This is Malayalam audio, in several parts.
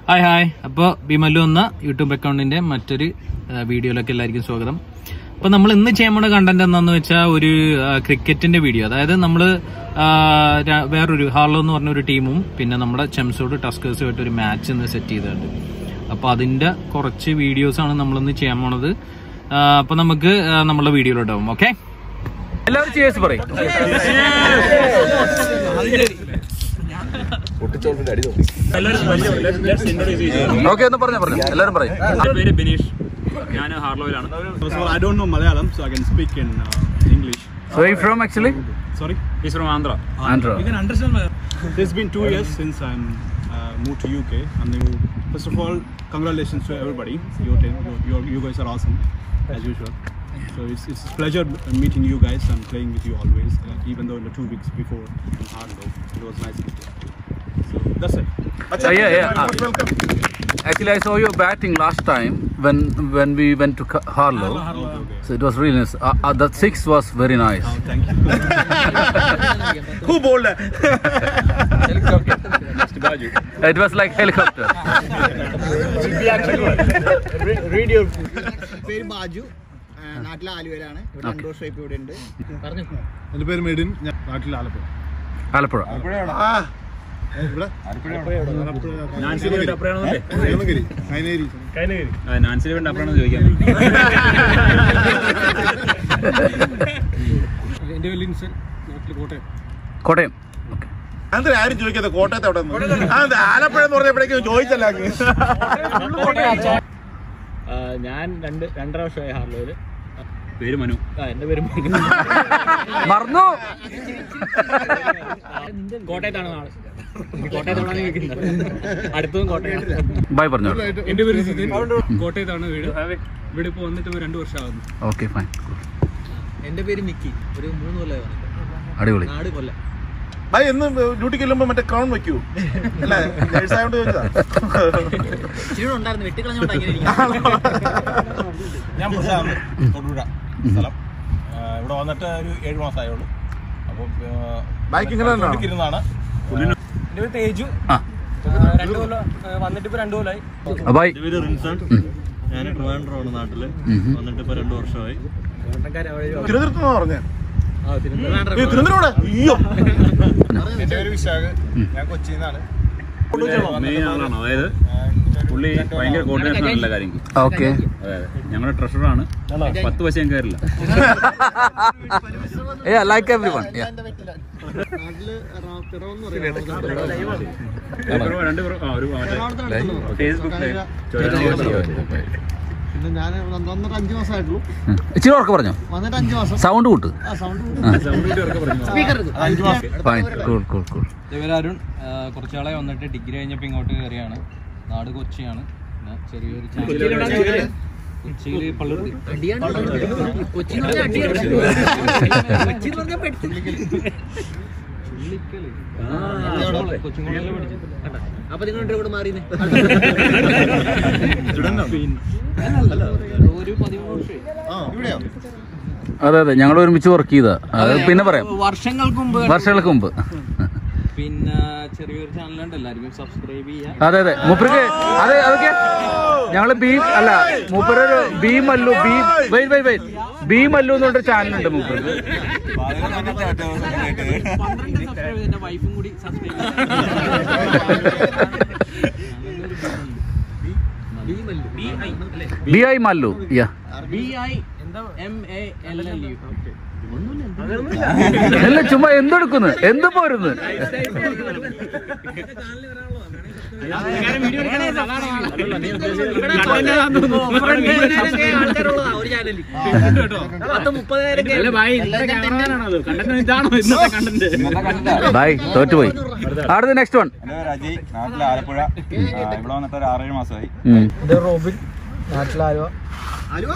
ഹായ് ഹായ് അപ്പോൾ ബിമല്ലു എന്ന യൂട്യൂബ് അക്കൗണ്ടിന്റെ മറ്റൊരു ആ, വീഡിയോയിലേക്ക് എല്ലാവർക്കും സ്വാഗതം അപ്പോൾ നമ്മൾ ഇന്ന് ചെയ്യാൻ പോണ കണ്ടന്റ് എന്താന്ന് വെച്ചാൽ ഒരു ആ, ക്രിക്കറ്റിന്റെ വീഡിയോ അതായത് നമ്മൾ വേറൊരു ഹാർലോ എന്ന് പറഞ്ഞ ഒരു ടീമും പിന്നെ നമ്മുടെ ചെംസോട് ടസ്കേഴ്സും ആയിട്ട് ഒരു മാച്ച് ഇന്ന് സെറ്റ് ചെയ്തിട്ടുണ്ട് അപ്പോൾ അതിന്റെ കുറച്ച് വീഡിയോസ് ആണ് നമ്മളിന്ന് ചെയ്യാൻ പോണത് ആ, അപ്പോൾ നമുക്ക് ആ, നമ്മളെ വീഡിയോയിലോട്ടാവും ഓക്കെ എല്ലാവരും ചേസ് പറയും ഓക്കെ ഒന്ന് പറഞ്ഞോ പറഞ്ഞു എല്ലാവരും പറയും എന്റെ പേര് ബിനീഷ് ഞാൻ ഹാർലോയിലാണ് First of all, I don't know Malayalam, so I can speak in uh, English. So you from actually? Sorry? Is from Andhra Andhra. It's been two years since I'm uh, moved to UK. I'm new. First of all, congratulations to everybody. Your team, you, you, you guys are awesome, as usual. So it's, it's a pleasure meeting you guys and playing with you always, uh, even though in the two weeks before in Harlow, it was nice. So that's it. Uh, yeah, yeah. Uh, actually, I saw your batting last time when when we went to Ka- Harlow. Okay, okay. So it was really nice. Uh, uh, that six was very nice. Oh, thank you. It was like helicopter. പേര് ബാജു ആ, നാട്ടിലെ ആലുവയിലാണ് ഇവിടെ രണ്ടു വർഷം ഇപ്പൊ ഇവിടെ ഉണ്ട് എന്റെ പേര് മെഡിൻ ഞാൻ നാട്ടിൽ ആലപ്പുഴ Alapura. ഇവിടെ നാൻസിന് വേണ്ടി അപ്പഴാണെന്നല്ലേ ചേന്നഗിരി കൈനേരി നാൻസിന് വേണ്ടി അപ്പഴാണെന്ന് ചോദിക്കാൻ എന്റെ പേര് ലിൻസൺ നാട്ടിൽ കോട്ടയം Kottayam. Okay. അതെ ആരും ചോദിക്കാത്ത കോട്ടയത്ത് അവിടെ ആലപ്പുഴ എന്ന് പറഞ്ഞപ്പോഴേക്കും ചോദിച്ചല്ല ഞാൻ രണ്ട് രണ്ടര വർഷമായി ഹാർലോയില് പേര് മനു എന്റെ പേര് മറന്നു കോട്ടയത്താണ് നാളെ കോട്ടയത്താണ് കേൾക്കുന്നത് അടുത്തതും കോട്ടയം ബൈ പറഞ്ഞു എന്റെ പേര് ജിതിൻ കോട്ടയത്താണ് വീട് ഇവിടെ ഇപ്പോൾ വന്നിട്ട് ഇപ്പൊ രണ്ടു വർഷമാകുന്നു ഓക്കെ ഫൈൻ എന്റെ പേര് മിക്കി ഒരു മൂന്ന് കൊല്ലമായി വന്നിട്ട് അടിപൊളി നാട് കൊല്ലം ഭായ് എന്ന് ഡ്യൂട്ടിക്ക് ചെല്ലുമ്പോ മറ്റേ ക്രൗൺ വെക്കൂ അല്ലേ നേഴ്സായോണ്ട് ചോദിച്ചതാ ഇച്ചിരി ഉണ്ടായിരുന്നു വെട്ടിക്കളഞ്ഞോണ്ട് അങ്ങനെ ഇരിക്കുന്നു. ഞാൻ പ്രസാദ് തൊടുപുഴ സ്ഥലം ആ, ഇവിടെ വന്നിട്ട് ഒരു ഏഴ് മാസമായുള്ളൂ അപ്പം ബൈക്ക് ഇങ്ങനെ തന്നെയാണോ? ഇരുന്നാണ് എന്റെ പേര് തേജു ആ. രണ്ടു കൊല്ലം വന്നിട്ട് ഇപ്പൊ രണ്ടു കൊല്ലായി ബൈ പേര് റിൻസൺ ഞാൻ ട്രിവാൻഡ്രമാണ് നാട്ടില് വന്നിട്ട് ഇപ്പൊ രണ്ടു വർഷമായി തിരുവനന്തപുരത്ത് പറഞ്ഞേ തിരുവനന്തപുരം അയ്യോ എന്റെ പേര് വിശാഖ് ഞാൻ കൊച്ചിയിൽ നിന്നാണ് മെയിൻ ആളാണ് അതായത് പുള്ളി ഭയങ്കര കോർഡിനേഷൻ ആണ് എല്ലാ കാര്യങ്ങളും ഓക്കെ അതെ അതെ ഞങ്ങളുടെ ട്രഷറാണ് പത്ത് പൈസ ഞാൻ കയറില്ല Yeah, like everyone. Yeah. രണ്ട് പേരും ആ, ഒരു മറ്റേ ഫേസ്ബുക്ക് പിന്നെ ഞാൻ വന്നിട്ട് അഞ്ചു മാസമായിട്ടുള്ളൂ ഇച്ചിരി ഉറക്കെ പറഞ്ഞോ വന്നിട്ട് അഞ്ചു മാസം സൗണ്ട് കൂട്ട് ആ sound speaker fine cool cool cool Arun കുറച്ചാളെ വന്നിട്ട് ഡിഗ്രി കഴിഞ്ഞപ്പോൾ ഇങ്ങോട്ട് കയറിയാണ് നാട് കൊച്ചിയാണ് പിന്നെ ചെറിയൊരു ചാനൽ കൊച്ചിയിൽ പള്ളുരുത്തി കൊച്ചി കൊച്ചി പറഞ്ഞാൽ പെട്ട് കൊച്ചിങ്ങോട്ടല്ലേ പഠിച്ചത് അപ്പൊ നിങ്ങൾ ഇവിടെ മാറിയെന്നേ ഒരു പതിമൂന്ന് വർഷമായി അതെ അതെ ഞങ്ങൾ ഒരുമിച്ച് വർക്ക് ചെയ്താ അത് പിന്നെ പറയാം വർഷങ്ങൾക്ക് മുമ്പ് വർഷങ്ങൾക്ക് മുമ്പ് പിന്നെ ചെറിയൊരു ചാനലുണ്ട് എല്ലാവർക്കും സബ്സ്ക്രൈബ് ചെയ്യാം അതെ അതെ മൂപ്പർക്ക് അതെ അതൊക്കെ ഞങ്ങള് ബി അല്ല മൂപ്പരൊരു B Mallu B wait wait wait B Mallu എന്ന് പറഞ്ഞൊരു ചാനലുണ്ട് മൂപ്പർക്ക് പന്ത്രണ്ട് സബ്സ്ക്രൈബ് എന്റെ വൈഫും കൂടി സബ്സ്ക്രൈബ് ബി ഐ മല്ലു യാ B I M A L L U അല്ല ചുമ്മാ എന്തെടുക്കുന്നു എന്ത് പോരുന്നു ഒരു ചാനലിൽ പത്ത് മുപ്പതിനായിരം ബൈ തോറ്റുപോയി അടുത്ത നെക്സ്റ്റ് വൺ എന്റെ പേര് അജയ് നാട്ടിലെ ആലപ്പുഴ ആ, ഇവിടെ വന്നിട്ട് ഒരു ആറേഴ് മാസമായി റോബിൻ നാട്ടിലെ ആലുവ ആലുവ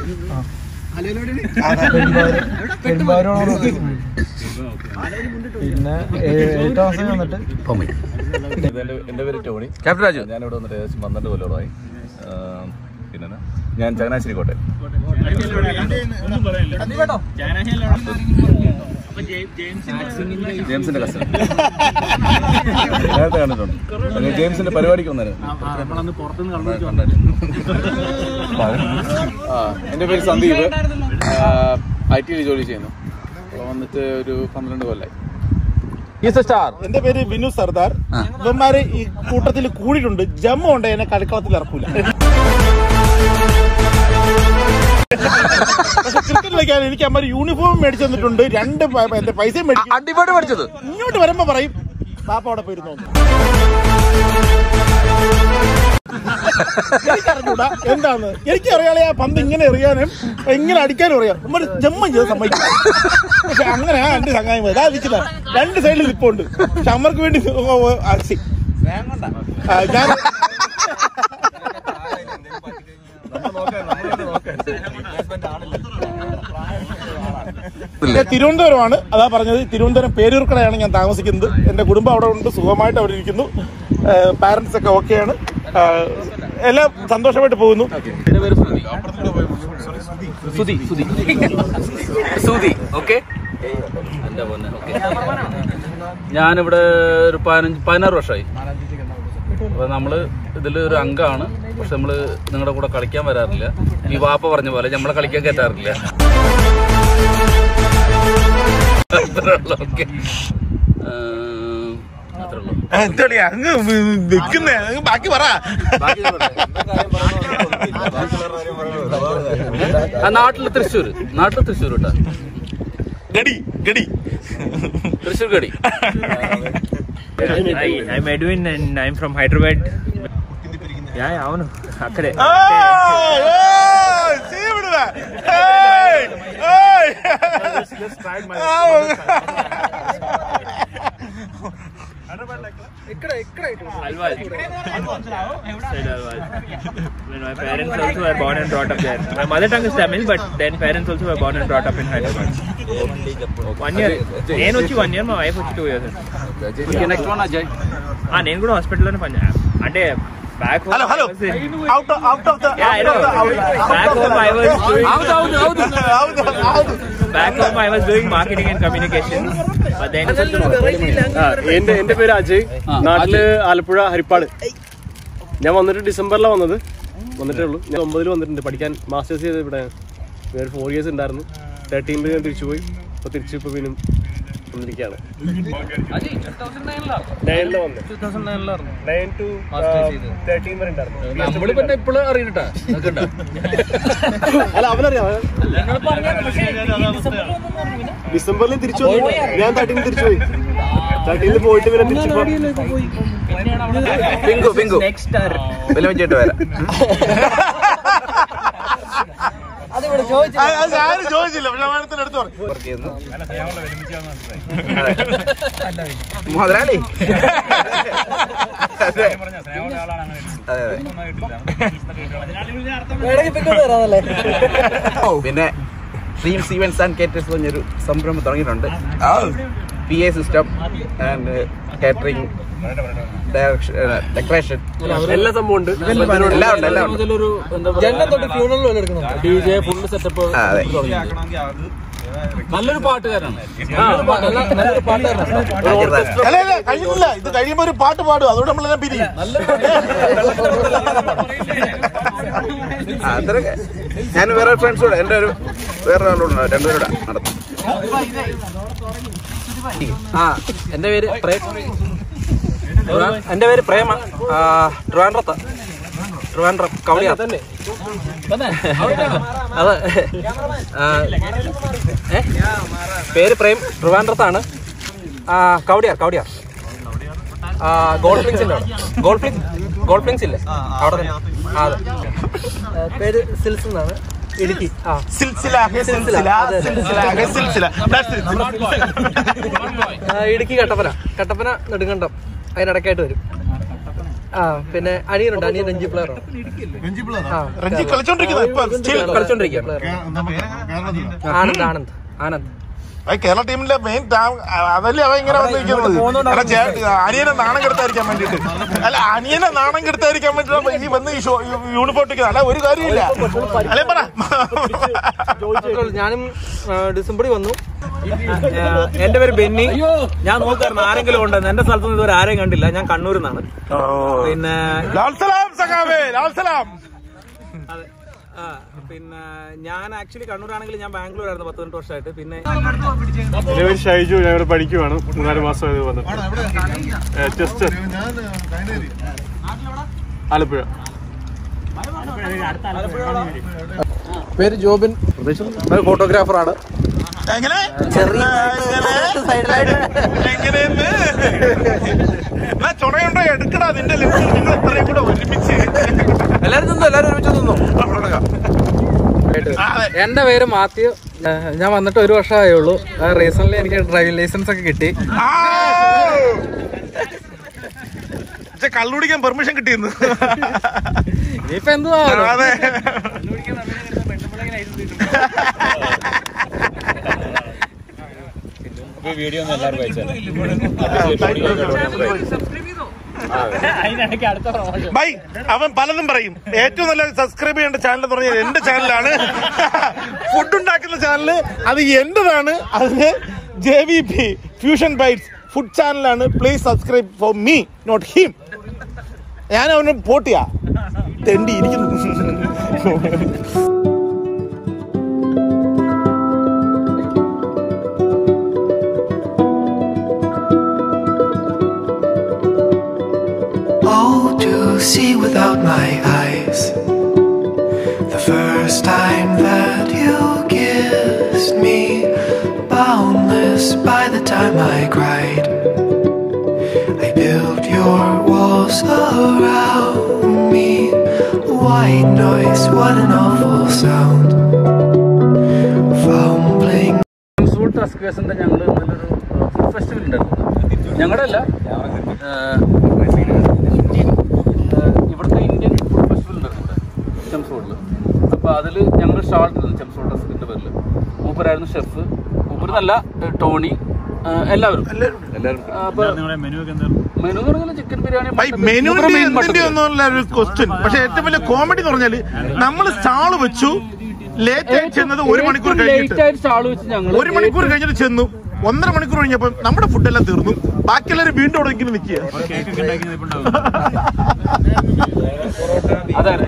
പിന്നെ ഏറ്റവും അവസാനം വന്നിട്ട് എന്റെ പേര് ടോണി ക്യാപ്റ്റൻ രാജു ഞാനിവിടെ വന്നിട്ട് ഏകദേശം പന്ത്രണ്ട് കൊല്ലമായി പിന്നെ ഞാൻ ചങ്ങനാശ്ശേരി കോട്ടയം ജെയിംസിന്റെ കസ്റ്റൻ നേരത്തെ കണ്ടിട്ടുണ്ട് അങ്ങനെ ജെയിംസിന്റെ പരിപാടിക്ക് വന്നായിരുന്നു ആ എൻ്റെ പേര് സന്ദീപ് ഐ ടിയിൽ ജോലി ചെയ്യുന്നു അപ്പോൾ വന്നിട്ട് ഒരു പന്ത്രണ്ട് കൊല്ലായി സ്റ്റാർ എന്റെ പേര് വിനു സർദാർ ഇവന്മാര് ഈ കൂട്ടത്തിൽ കൂടിയിട്ടുണ്ട് ജമ്മ കൊണ്ട് എന്നെ കളിക്കളത്തിൽ ഇറക്കൂല പക്ഷെ ക്രിക്കറ്റ് കളിക്കാൻ എനിക്ക് അമ്മ യൂണിഫോം മേടിച്ചു തന്നിട്ടുണ്ട് രണ്ട് പ- എന്റെ പൈസയും മേടിക്കും അടിപൊളി പഠിച്ചത് ഇങ്ങോട്ട് വരുമ്പോ പറയും പാപ്പ അവിടെ പോയിരുന്നു എനിക്കറിഞ്ഞൂടാ എന്താണ് എനിക്കറിയാളെ ആ പന്ത് ഇങ്ങനെ എറിയാനും ഇങ്ങനെ അടിക്കാനും അറിയാം നമ്മൾ ജമ്മം ചെയ്ത് സമ്മതിക്കും പക്ഷെ അങ്ങനെ ആ രണ്ട് ചങ്ങായി അതാ വിളിച്ചില്ല രണ്ട് സൈഡിൽ നിൽപ്പുണ്ട് പക്ഷെ അമ്മർക്ക് വേണ്ടി ഓ, ഓ, ആ, സി. ആ, ഞാൻ ഞാൻ തിരുവനന്തപുരമാണ് അതാ പറഞ്ഞത് തിരുവനന്തപുരം പേരൂർക്കടയാണ് ഞാൻ താമസിക്കുന്നത് എന്റെ കുടുംബം അവിടെ ഉണ്ട് സുഖമായിട്ട് അവിടെ ഇരിക്കുന്നു പാരന്റ്സ് ഒക്കെ ഓക്കെയാണ് എല്ലാം സന്തോഷമായിട്ട് പോകുന്നു സുധി സുധി സുധി ഓക്കെ ഞാനിവിടെ ഒരു പതിനഞ്ച് പതിനാറ് വർഷമായി അപ്പൊ നമ്മള് ഇതിൽ ഒരു അംഗമാണ് പക്ഷെ നമ്മള് നിങ്ങളുടെ കൂടെ കളിക്കാൻ വരാറില്ല ഈ വാപ്പ പറഞ്ഞ പോലെ നമ്മളെ കളിക്കാൻ കയറ്റാറില്ല അത്രേ ഉള്ളൂ ഓക്കെ അത്രേ ഉള്ളൂ എന്താ അങ്ങ് വെക്കുന്നേ അങ്ങ് ബാക്കി പറ ആ നാട്ടില് തൃശ്ശൂര് നാട്ടില് തൃശ്ശൂർ കേട്ടാ ഗടി ഗടി തൃശ്ശൂർ കടി Hi, I'm Edwin and I'm from Hyderabad. Yeah, yeah, అవును అక్కడే Alwal. Side Alwal. When my parents also were born and brought up there. My mother tongue is Tamil, but then parents also were born and brought up in Hyderabad. One year. నేను వచ్చి వన్ ఇయర్ మా వైఫ్ వచ్చి two years next one Ajay నేను కూడా హాస్పిటల్లోనే పని అంటే back hello hello out out of the back home I was doing ಹೌದು ಹೌದು ಹೌದು back home I was doing marketing and communication. But then എന്റെ എന്റെ പേര് അജയ് ആ, നാട്ടില് ആലപ്പുഴ ഹരിപ്പാട് ഞാൻ വന്നിട്ട് ഡിസംബറിലാണ് വന്നത് വന്നിട്ടേ ഉള്ളൂ ഞാൻ ഒമ്പതിൽ വന്നിട്ടുണ്ട് പഠിക്കാൻ മാസ്റ്റേഴ്സ് ചെയ്ത് ഇവിടെ ഒരു ഫോർ ഇയേഴ്സ് ഉണ്ടായിരുന്നു തേർട്ടീനിൽ ഞാൻ തിരിച്ചു പോയി അപ്പോൾ തിരിച്ചു ഇപ്പോൾ വീണ്ടും വന്നിരിക്കുകയാണ് നയനില് വന്നു നയൻ ടു തേർട്ടീൻ വരെ ഉണ്ടായിരുന്നു നമ്മള് പിന്നെ ഇപ്പോഴും അറിയട്ടാ അല്ല അവനറിയാം ഡിസംബറിൽ തിരിച്ചു വന്നു ഞാൻ തേർട്ടീനിൽ തിരിച്ചു പോയി തേർട്ടീനിൽ പോയിട്ട് പിന്നെ തിരിച്ചു ബിങ്കു ബിങ്കു next are വിലമിച്ചിട്ട് വരാം ഞാനും ചോദിച്ചില്ല പക്ഷെ അവനത്തിന് എടുത്തു പറഞ്ഞു മുതലാളി പിന്നെ ഡ്രീംസ് ഈവൻസ് ആൻഡ് കേറ്റേഴ്സ് പറഞ്ഞൊരു സംരംഭം തുടങ്ങിയിട്ടുണ്ട് P A system and catering direction decoration എല്ലാ സംഭവം ഉണ്ട് എല്ലാം ഉണ്ട് എല്ലാം ഉണ്ട് ഡി ജെ ഫുള്ള് സെറ്റപ്പ് ആ, അതെ നല്ലൊരു പാട്ടുകാരാണ് അല്ല അല്ല കഴിയുന്നില്ല ഇത് കഴിയുമ്പോ ഒരു പാട്ട് പാടും അതുകൊണ്ട് നമ്മളെല്ലാം പിരിയും ആ, അത്രയൊക്കെ ഞാൻ വേറെ ഫ്രണ്ട്സ് കൂടെ എൻ്റെ ഒരു വേറെ ആളോട് രണ്ടുപേരുടെ നടത്തും ആ എന്റെ പേര് പ്രേം എന്റെ പേര് പ്രേമ ആ, ട്രിവാൻഡ്രത്ത് ട്രിവാൻഡ്രം കവടിയാർ അതെ ആ, ഏ? പേര് പ്രേം ട്രിവാൻഡ്രത്താണ് ആ, കവടിയാർ കവടിയാർ ആ, ഗോൾഡ് ഫ്ലിങ്സ് ഇല്ലേ അവിടെ? ഗോൾഡ് ഫ്ലിങ്സ് ഗോൾഡ് ഫ്ലിങ്സ് ഇല്ലേ അവിടെ തന്നെ ആ, അതെ പേര് സിൽസ് എന്നാണ് ഇടുക്കി ആ സിൽസില സിൽസില സിൽസില സിൽസില That's it. ആ, ഇടുക്കി കട്ടപ്പന കട്ടപ്പന നെടുങ്കണ്ടം അതിനിടയ്ക്കായിട്ട് വരും ആ പിന്നെ അനിയനുണ്ട് അനിയൻ രഞ്ജി പ്ലെയർ ആ രഞ്ജി കളിച്ചോണ്ടിരിക്കുന്നത് ഇപ്പൊ still. കളിച്ചോണ്ടിരിക്കുക ആനന്ദ് ആനന്ദ് ആനന്ദ് അത് കേരള ടീമിന്റെ മെയിൻ അതല്ലേ അവൻ ഇങ്ങനെ വന്നിരിക്കുന്നത് അല്ല, ചേ- അനിയനെ നാണം കെടുത്തായിരിക്കാൻ വേണ്ടിട്ട് അല്ല അനിയനെ നാണം കെടുത്തായിരിക്കാൻ വേണ്ടിട്ട് ഈ വന്ന് ഈ ഷോ- ഈ യൂണിഫോം ഇട്ടിരിക്കുന്നത് അല്ല ഒരു കാര്യമില്ല അല്ലേ പറ ഞാനും ആ, ഡിസംബറിൽ വന്നു എന്റെ പേര് ബെന്നി ഞാൻ നോക്കായിരുന്നു ആരെങ്കിലും ഉണ്ടെന്ന് എന്റെ സ്ഥലത്തൊന്നും ഇതുവരെ ആരെയും കണ്ടില്ല ഞാൻ കണ്ണൂരിൽ നിന്നാണ് പിന്നെ ലാൽ സലാം സഖാവേ ലാൽ സലാം അതെ ആ, പിന്നെ ഞാൻ ആക്ച്വലി കണ്ണൂരാണെങ്കിൽ ഞാൻ ബാംഗ്ലൂർ ആയിരുന്നു പത്ത് പതിനെട്ട് വർഷമായിട്ട് പിന്നെ എന്റെ പേര് ഷൈജു ഞാൻ ഇവിടെ പഠിക്കുവാണ് മൂന്നാല് മാസമായത് വന്നിട്ട് ടെസ്റ്റ് ആലപ്പുഴ പേര് ജോബിൻ ഫോട്ടോഗ്രാഫറാണ് എങ്ങനെ എങ്ങനെയെന്ന് എന്നാ ചുണയുണ്ടോ എടുക്കടാ നിന്റെ ലിപ്സ് നിങ്ങൾ ഇത്രയും കൂടെ ഒരുമിച്ച് എല്ലാരും നിന്നു എല്ലാരും ഒരുമിച്ച് നിന്നു ആ, അതെ. എന്റെ പേര് മാത്യു ഏഹ് ഞാൻ വന്നിട്ട് ഒരു വർഷമായേ ഉള്ളൂ റീസെന്റ് എനിക്ക് ഡ്രൈവിംഗ് ലൈസൻസ് ഒക്കെ കിട്ടി ആ. പക്ഷെ കള്ളുടിക്കാൻ പെർമിഷൻ കിട്ടിയിരുന്നു ഇനിയിപ്പോ എന്തുവാ അതെ വീഡിയോ ഒന്ന് എല്ലാവർക്കും അയച്ചാൽ ബൈ അവൻ പലതും പറയും ഏറ്റവും നല്ല സബ്സ്ക്രൈബ് ചെയ്യേണ്ട ചാനൽ എന്ന് പറഞ്ഞാൽ എന്റെ ചാനലാണ് ഫുഡ് ഉണ്ടാക്കുന്ന ചാനൽ അത് എന്റേതാണ് അതിന് J V P fusion bites food ചാനലാണ് please subscribe for me not him ഞാൻ അവന് പോട്ടിയാ തെണ്ടി ഇരിക്കുന്നു all to see without my eyes. The first time that you kissed me, boundless by the time I cried. I built your walls around me. White noise, what an awful sound. Fumbling. Suit റെസ്ക്യൂസിന്റെ ഞങ്ങൾ ഇന്നലൊരു ഫുഡ് ഫെസ്റ്റിവൽ ഉണ്ടായിരുന്നു ഞങ്ങളുടെ അല്ല ഇവിടുത്തെ ഇന്ത്യൻ ഫുഡ് ഫെസ്റ്റിവൽ ഉണ്ടായിരുന്നു ചെംസ് റോഡിൽ അപ്പോൾ അതിൽ ഞങ്ങൾ സ്റ്റാൾ ഉണ്ടായിരുന്നു ചെംസ് റോഡ് റെസ്കിന്റെ പേരിൽ മൂപ്പരായിരുന്നു ഷെഫ് മൂപ്പര് നല്ല ടോണി ആ, എല്ലാവരും അപ്പൊ നിങ്ങളുടെ മെനു ഒക്കെ എന്തായിരുന്നു മെനു എന്ന് പറഞ്ഞാൽ chicken biryani by mutton biryani. മെനുവിന്റെ മൂപ്പര് main മട്ടൻ എന്തിന്റെ ബിരിയാണി. ഒന്നുമല്ല ഒരു ക്വസ്റ്റ്യൻ പക്ഷെ ഏറ്റവും വലിയ കോമഡി എന്ന് പറഞ്ഞാല് നമ്മൾ സ്റ്റാള് വെച്ചു ലേറ്റ് ആയി ചെന്നത് ഒരു മണിക്കൂർ ഏറ്റവും കഴിഞ്ഞിട്ട് late ആയിട്ട് സ്റ്റാൾ വെച്ച് ഞങ്ങൾ ഒരു മണിക്കൂർ കഴിഞ്ഞിട്ട് ചെന്നു ഒന്നര മണിക്കൂർ കഴിഞ്ഞപ്പോ നമ്മുടെ ഫുഡെല്ലാം തീർന്നു ബാക്കിയുള്ളവർ വീണ്ടും അവിടെ ഇങ്ങനെ നിൽക്കുക കേക്ക് ഒക്കെ ഉണ്ടാക്കി ഇപ്പൊ ഉണ്ടാവും അതാണ്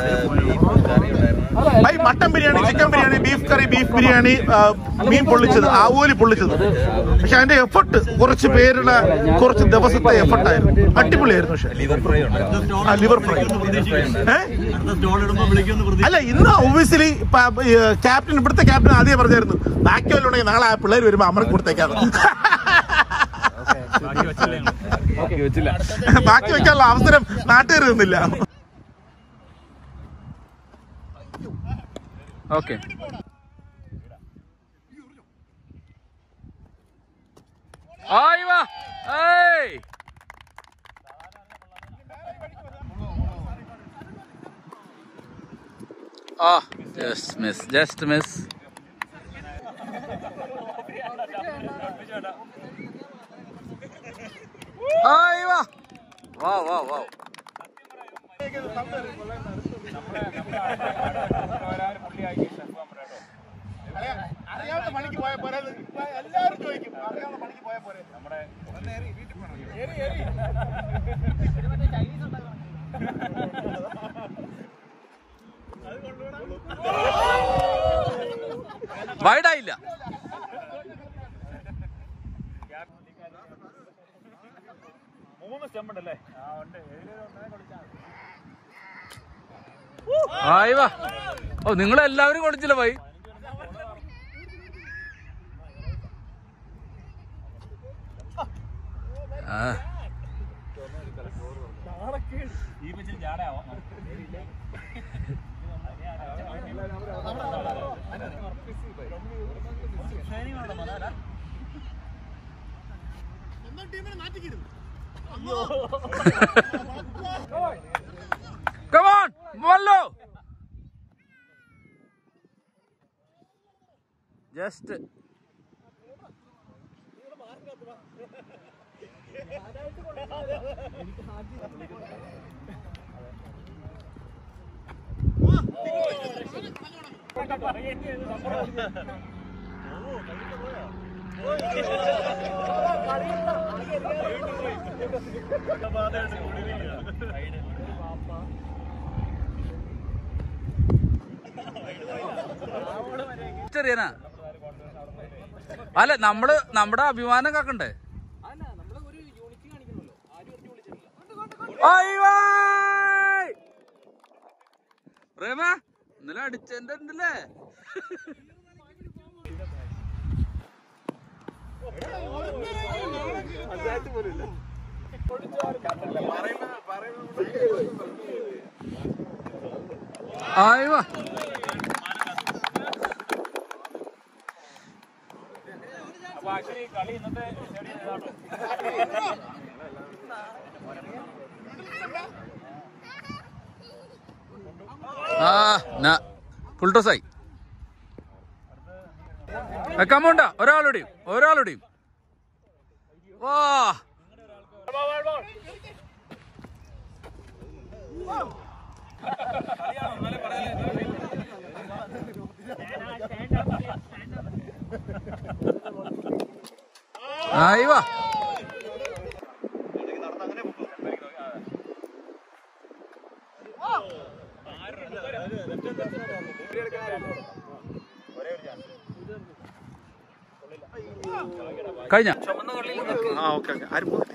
by mutton biryani chicken biryani beef curry beef biryani ആ, മീൻ പൊള്ളിച്ചത് ആവോലി പൊള്ളിച്ചത് പക്ഷെ അതിന്റെ എഫർട്ട് കുറച്ച് പേരുടെ കുറച്ച് ദിവസത്തെ എഫർട്ടായിരുന്നു അടിപൊളിയായിരുന്നു പക്ഷെ ആ ലിവർ ഫ്രൈ ഏ? അല്ല ഇന്ന് ഒബിയസ്ലി ക്യാപ്റ്റൻ ഇവിടുത്തെ ക്യാപ്റ്റൻ ആദ്യം പറഞ്ഞായിരുന്നു ബാക്കി വല്ലതും ഉണ്ടെങ്കിൽ നാളെ ആ പിള്ളേർ വരുമ്പോ അമർക്ക് കൊടുത്തേക്കാണ് ബാക്കി വെക്കാനുള്ള അവസരം നാട്ടുകാർ തന്നില്ല ഓക്കെ ആയി വാ ഏയ് ആ ജസ്റ്റ് മിസ് ജസ്റ്റ് മിസ് ആയി വാ വാ വാ വാ അറിയാവുന്ന പണിക്ക് പോയ പോരെ എല്ലാവരും ചോദിക്കും അറിയാവുന്ന പണിക്ക് പോയ പോരെ നമ്മുടെ വൈഡായില്ല ആയി വാ ഓ നിങ്ങൾ എല്ലാവരും കൊടിച്ചില്ല ഭായി ആ Come on, Wallo. Just. ചെറിയനാ അല്ല നമ്മള് നമ്മുടെ അഭിമാനം കാക്കണ്ടേ പ്രേമ ഇന്നലെ അടിച്ചെന്റെ ഉണ്ടല്ലേ ആയിവാ ആ നാ ഫുൾ ടോസായി കമ്മൗണ്ട ഒരാളുടെയും ഒരാളുടെയും വാ ആയി വാ കഴിഞ്ഞ ആ ഓക്കെ ഓക്കെ ആരും പോകട്ടെ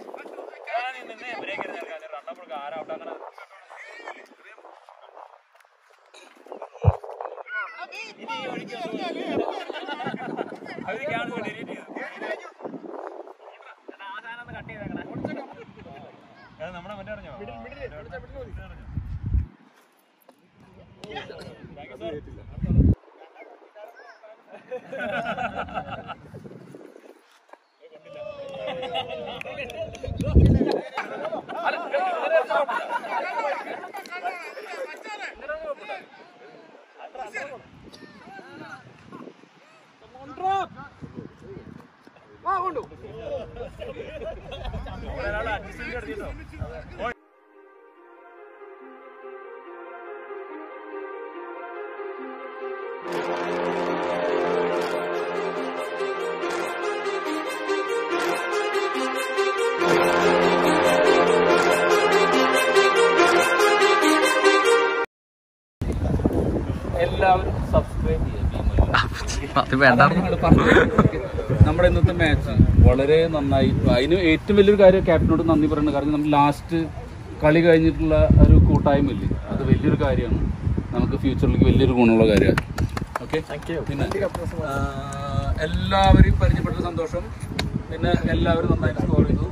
എല്ലാവരും സബ്സ്ക്രൈബ് അത് വേണ്ട നമ്മുടെ ഇന്നത്തെ മാച്ച് വളരെ നന്നായി അതിന് ഏറ്റവും വലിയൊരു കാര്യം ക്യാപ്റ്റനോട് നന്ദി പറയുന്നത് കാരണം നമ്മൾ ലാസ്റ്റ് കളി കഴിഞ്ഞിട്ടുള്ള ഒരു കൂട്ടായ്മയില്ലേ അത് വലിയൊരു കാര്യമാണ് നമുക്ക് ഫ്യൂച്ചറിലേക്ക് വലിയൊരു ഗുണമുള്ള കാര്യമാണ് ഓക്കെ പിന്നെ ആ, എല്ലാവരെയും പരിചയപ്പെട്ട സന്തോഷം പിന്നെ എല്ലാവരും നന്നായിട്ട് സ്കോർ ചെയ്തു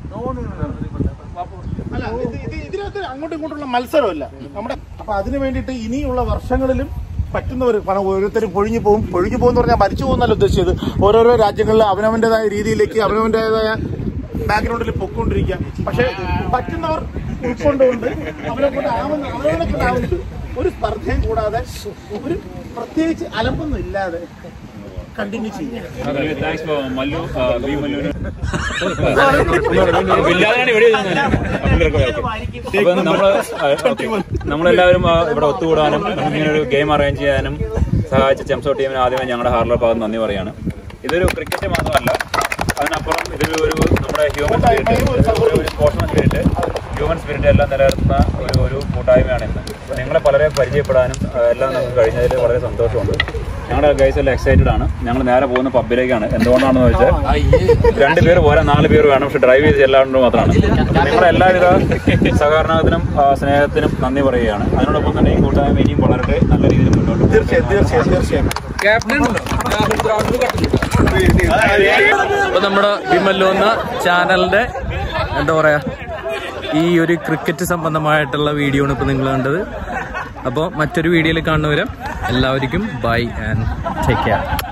അല്ല ഇത് ഇത് ഇതിനകത്ത് അങ്ങോട്ടും ഇങ്ങോട്ടുള്ള മത്സരമല്ല നമ്മുടെ അപ്പൊ അതിനു വേണ്ടിയിട്ട് ഇനിയുള്ള വർഷങ്ങളിലും പറ്റുന്നവർ പണം ഓരോരുത്തരും പൊഴിഞ്ഞു പോകും പൊഴിഞ്ഞു പോകുന്ന പറഞ്ഞാൽ മരിച്ചു പോകുന്നല്ല ഉദ്ദേശിച്ചത് ഓരോരോ രാജ്യങ്ങളിൽ അവനവന്റേതായ രീതിയിലേക്ക് അവനവന്റേതായ ബാക്ക്ഗ്രൗണ്ടിൽ പൊക്കോണ്ടിരിക്കുക പക്ഷെ പറ്റുന്നവർ ഉൾക്കൊണ്ടുകൊണ്ട് അവനെ കൊണ്ട് ആവുന്ന അവനവനെ കൊണ്ടാവുന്നത് ഒരു സ്പർദ്ധയും കൂടാതെ ഒരു പ്രത്യേകിച്ച് അലമ്പൊന്നും ഇല്ലാതെ കണ്ടിന്യൂ ചെയ്യാം താങ്ക്സ് ഫോർ മല്ലു ബി മല്ലുവിന് ഇല്ലാതെയാണ് ഇവിടെ അപ്പൊ നമ്മള് ഓക്കേ. നമ്മളെല്ലാവരും ആ, ഇവിടെ ഒത്തുകൂടാനും ഇങ്ങനെ ഒരു ഗെയിം അറേഞ്ച് ചെയ്യാനും സഹായിച്ച ചെംസോ ടീമിന് ആദ്യമേ ഞങ്ങളുടെ ഹാർലർ ഭാഗത്ത് നന്ദി പറയാണ് ഇതൊരു ക്രിക്കറ്റ് മാത്രമല്ല അതിനപ്പുറം ഇതൊരു ഒരു നമ്മുടെ ഹ്യൂമൻ സ്പിരിറ്റ് ഒരു സ്പോർട്സ്മാൻ സ്പിരിറ്റ് ഹ്യൂമൻ സ്പിരിറ്റ് എല്ലാം നിലനിർത്തുന്ന ഒരു ഒരു കൂട്ടായ്മയാണ് ഇന്ന് അപ്പൊ നിങ്ങളെ പലരെ പരിചയപ്പെടാനും ആ, എല്ലാം നമുക്ക് കഴിഞ്ഞതിൽ വളരെ സന്തോഷമുണ്ട് ഞങ്ങളുടെ ഗൈസ് എല്ലാം എക്സൈറ്റഡ് ആണ് ഞങ്ങൾ നേരെ പോകുന്ന പബ്ബിലേക്കാണ് എന്തുകൊണ്ടാണെന്ന് വെച്ചാൽ രണ്ട് പേര് പോരാ നാല് പേര് വേണം പക്ഷെ ഡ്രൈവ് ചെയ്ത് ചെല്ലാണ്ട് മാത്രമാണ് നിങ്ങളുടെ എല്ലാവിധ സഹകരണത്തിനും ആ, സ്നേഹത്തിനും നന്ദി പറയുകയാണ് അതിനോടൊപ്പം തന്നെ ഈ കൂട്ടായ്മ ഇനിയും വളരട്ടെ നല്ല രീതിയിൽ മുന്നോട്ട് പോകും. തീർച്ചയായും തീർച്ചയായും തീർച്ചയായും ക്യാപ്റ്റൻ ഉണ്ടല്ലോ രാഹുൽ ദ്രാവിഡ് കട്ടില്ല അപ്പൊ നമ്മുടെ വിമല്ലോ എന്ന ചാനലിന്റെ എന്താ പറയാ ഈ ഒരു ക്രിക്കറ്റ് സംബന്ധമായിട്ടുള്ള വീഡിയോ ആണ് ഇപ്പൊ നിങ്ങൾ കണ്ടത് അപ്പോൾ മറ്റൊരു വീഡിയോയിൽ കാണുന്നവരെ എല്ലാവർക്കും ബൈ ആൻഡ് ടേക്ക് കെയർ